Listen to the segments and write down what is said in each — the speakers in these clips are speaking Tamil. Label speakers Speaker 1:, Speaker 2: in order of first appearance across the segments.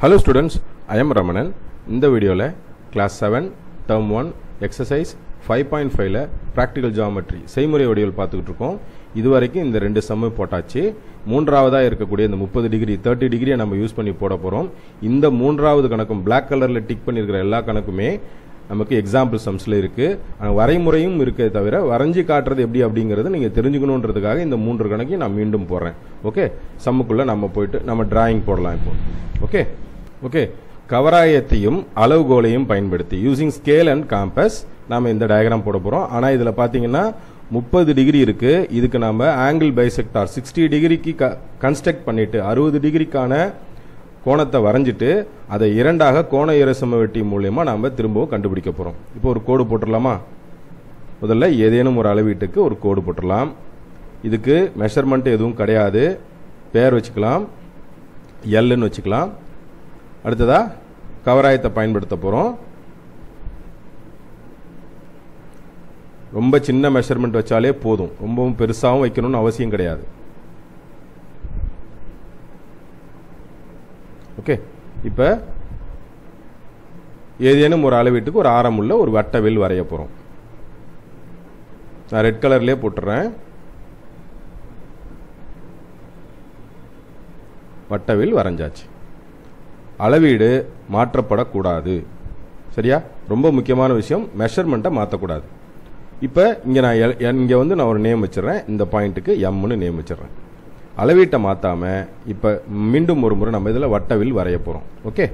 Speaker 1: hello students I am Ramanan இந்த வீடியோவில் class seven term one exercise five point ஃபைவ்ல ப்ராக்டிக்கல் ஜாமெட்ரி செய்முறை வடிவல் பார்த்துக்கிட்டு இருக்கோம் இது வரைக்கும் இந்த ரெண்டு சம்மு போட்டாச்சு மூன்றாவதாக இருக்கக்கூடிய இந்த முப்பது டிகிரி தேர்ட்டி டிகிரியை நம்ம யூஸ் பண்ணி போட போகிறோம் இந்த மூன்றாவது கணக்கும் Black கலரில் டிக் பண்ணியிருக்கிற எல்லா கணக்குமே நமக்கு எக்ஸாம்பிள் சம்ஸில் இருக்குது ஆனால் வரைமுறையும் இருக்கே தவிர வரைஞ்சி காட்டுறது எப்படி அப்படிங்கிறது நீங்கள் தெரிஞ்சுக்கணுன்றதுக்காக இந்த மூன்று கணக்கையும் நான் மீண்டும் போடுறேன் ஓகே சம்முக்குள்ளே நம்ம போயிட்டு நம்ம டிராயிங் போடலாம் இப்போ ஓகே ஓகே கவராயத்தையும் அளவுகோலையும் பயன்படுத்தி யூசிங் ஸ்கேல் அண்ட் காம்பஸ் நாம இந்த டயக்ராம் போட போகிறோம் ஆனால் இதில் பார்த்தீங்கன்னா முப்பது டிகிரி இருக்கு இதுக்கு நாம ஆங்கிள் பைசெக்டார் சிக்ஸ்டி டிகிரிக்கு கன்ஸ்ட்ரக்ட் பண்ணிட்டு அறுபது டிகிரிக்கான கோணத்தை வரைஞ்சிட்டு அதை இரண்டாக கோண இரசம வெட்டி மூலியமா நாம திரும்பவும் கண்டுபிடிக்க போறோம் இப்போ ஒரு கோடு போட்டுடலாமா முதல்ல ஏதேனும் ஒரு அளவீட்டுக்கு ஒரு கோடு போட்டுடலாம் இதுக்கு மெஷர்மெண்ட் எதுவும் கிடையாது பேர் வச்சுக்கலாம் எல்லுன்னு வச்சுக்கலாம் அடுத்ததா கவராயத்தை பயன்படுத்த போறோம் ரொம்ப சின்ன மெஷர்மெண்ட் வச்சாலே போதும் ரொம்பவும் பெருசாகவும் வைக்கணும்னு அவசியம் கிடையாது ஓகே இப்போ ஏதேனும் ஒரு அளவீட்டுக்கு ஒரு ஆரம் உள்ள ஒரு வட்டவில் வரைய போகிறோம் நான் ரெட் கலர்லேயே போட்டுறேன் வட்டவில் வரைஞ்சாச்சு அளவீடு மாற்றப்படக்கூடாது சரியா ரொம்ப முக்கியமான விஷயம் மெஷர்மெண்ட்டை மாற்றக்கூடாது இப்போ இங்கே நான் எல்- இங்கே வந்து நான் ஒரு நேம் வச்சிடுறேன் இந்த பாயிண்ட்டுக்கு எம்னு நேம் வச்சிடுறேன் அளவீட்டை மாற்றாம இப்போ மீண்டும் ஒரு முறை நம்ம இதில் வட்டவில் வரைய போகிறோம் ஓகே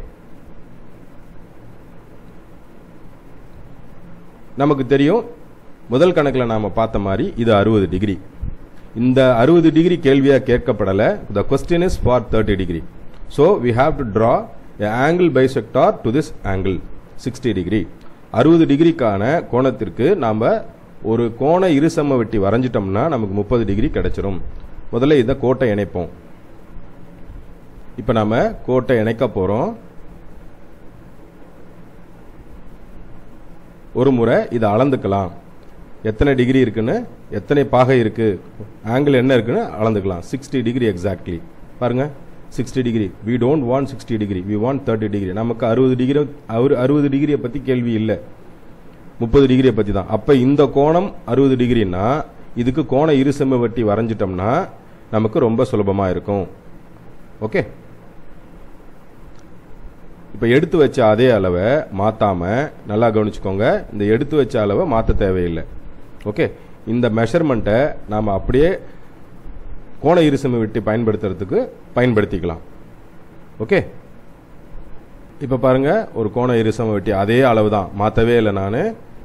Speaker 1: நமக்கு தெரியும் முதல் கணக்கில் நாம் பார்த்த மாதிரி இது அறுபது டிகிரி இந்த அறுபது டிகிரி கேள்வியாக கேட்கப்படலை the question is for thirty degree so we have to draw a angle bisector to this angle sixty degree அறுபது டிகிரிக்கான கோணத்திற்கு நாம் ஒரு கோண இருசம வெட்டி வரைஞ்சிட்டோம்னா நமக்கு முப்பது டிகிரி கிடைச்சிரும் முதல்ல இதை கோட்டை இணைப்போம் இப்போ நாம கோட்டை இணைக்க போகிறோம் ஒரு முறை இதை அளந்துக்கலாம் எத்தனை டிகிரி இருக்குன்னு எத்தனை பாகை இருக்கு ஆங்கிள் என்ன இருக்குன்னு அளந்துக்கலாம் சிக்ஸ்டி டிகிரி எக்ஸாக்ட்லி பாருங்க sixty degree we don't want sixty degree we want thirty degree நமக்கு அறுபது டிகிரி அவர் அறுபது டிகிரியை பற்றி கேள்வி இல்லை முப்பது டிகிரியை பற்றி தான் அப்போ இந்த கோணம் அறுபது டிகிரின்னா இதுக்கு கோண இருசம வெட்டி வரைஞ்சிட்டோம்னா நமக்கு ரொம்ப சுலபமாக இருக்கும் ஓகே இப்போ எடுத்து வச்ச அதே அளவை மாத்தாம நல்லா கவனிச்சுக்கோங்க இந்த எடுத்து வச்ச அளவை மாற்ற தேவையில்லை ஓகே இந்த மெஷர்மெண்ட்டை நாம் அப்படியே கோண இருசம வெட்டி பயன்படுத்துறதுக்கு பயன்படுத்திக்கலாம் ஓகே இப்போ பாருங்க ஒரு கோண இருசம வெட்டி அதே அளவு தான் மாற்றவே இல்லை நான்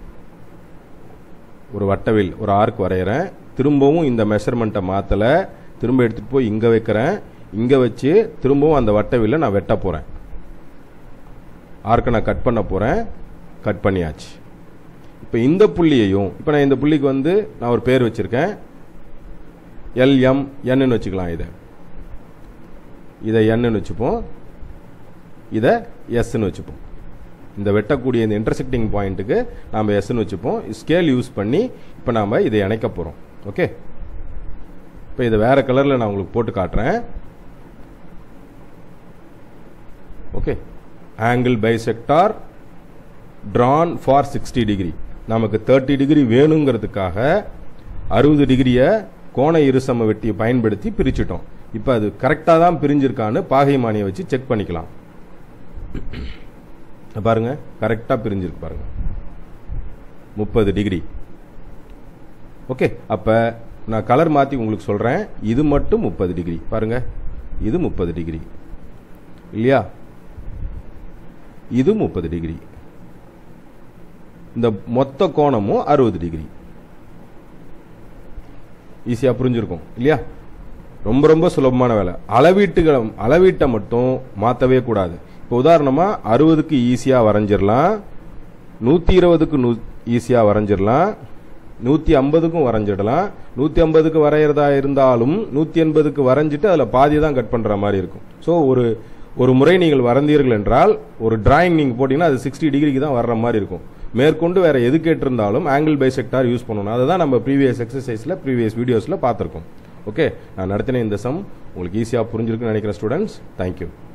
Speaker 1: ஒரு வட்டவில் ஒரு ஆர்க் வரைகிறேன் திரும்பவும் இந்த மெஷர்மெண்ட்டை மாற்றலை திரும்ப எடுத்துகிட்டு போய் இங்கே வைக்கிறேன் இங்கே வச்சு திரும்பவும் அந்த வட்டவில்லை நான் வெட்ட போகிறேன் ஆர்க்கை நான் கட் பண்ண போகிறேன் கட் பண்ணியாச்சு இப்போ இந்த புள்ளியையும் இப்போ நான் இந்த புள்ளிக்கு வந்து நான் ஒரு பேர் வச்சுருக்கேன் எல்எம் என்னன்னு வச்சுக்கலாம் இதை இதை என்னன்னு வச்சுப்போம் இதை எஸ்ன்னு வச்சுப்போம் இந்த வெட்டக்கூடிய இந்த இன்டர்செக்டிங் பாயிண்ட்டுக்கு நாம் எஸ்ன்னு வச்சுப்போம் ஸ்கேல் யூஸ் பண்ணி இப்போ நாம் இதை இணைக்க போகிறோம் ஓகே இப்போ இதை வேற கலரில் நான் உங்களுக்கு போட்டு காட்டுறேன் okay angle bisector drawn for sixty degree நமக்கு தேர்ட்டி டிகிரி வேணுங்கிறதுக்காக அறுபது டிகிரியை கோண இருசம வெட்டியை பயன்படுத்தி பிரிச்சுட்டோம் இப்போ அது கரெக்டாக தான் பிரிஞ்சிருக்கான்னு பாகைமானியை வச்சு செக் பண்ணிக்கலாம் பாருங்க கரெக்டாக பிரிஞ்சிருக்கு பாருங்க முப்பது டிகிரி ஓகே அப்போ நான் கலர் மாற்றி உங்களுக்கு சொல்கிறேன் இது மட்டும் முப்பது டிகிரி பாருங்க இது முப்பது டிகிரி இல்லையா இது முப்பது டிகிரி இந்த மொத்த கோணமும் அறுபது டிகிரி ஈஸியாக புரிஞ்சிருக்கும் இல்லையா ரொம்ப ரொம்ப சுலபமான வேலை அளவீட்டுகளை அளவீட்டை மட்டும் மாற்றவே கூடாது இப்போ உதாரணமாக அறுபதுக்கு ஈஸியாக வரைஞ்சிடலாம் நூற்றி இருபதுக்கு நூ ஈஸியாக வரைஞ்சிடலாம் நூற்றி ஐம்பதுக்கும் வரைஞ்சிடலாம் நூற்றி ஐம்பதுக்கு வரைகிறதா இருந்தாலும் நூற்றி எண்பதுக்கு வரைஞ்சிட்டு அதில் பாதி தான் கட் பண்ணுற மாதிரி இருக்கும் ஸோ ஒரு ஒரு முறை நீங்கள் வரைந்தீர்கள் என்றால் ஒரு டிராயிங் நீங்கள் போட்டிங்கன்னா அது சிக்ஸ்டி டிகிரிக்கு தான் வர்ற மாதிரி இருக்கும் மேற்கொண்டு வேற எது கேட்டிருந்தாலும் ஆங்கிள் பைசெக்டார் யூஸ் பண்ணணும் அதை தான் நம்ம ப்ரீவியஸ் எக்ஸசைஸில் ப்ரீவியஸ் வீடியோஸில் பார்த்துருக்கோம் ஓகே நான் நடத்தின இந்த சம் உங்களுக்கு ஈஸியாக புரிஞ்சிருக்குன்னு நினைக்கிறேன் ஸ்டூடெண்ட்ஸ் தேங்க்யூ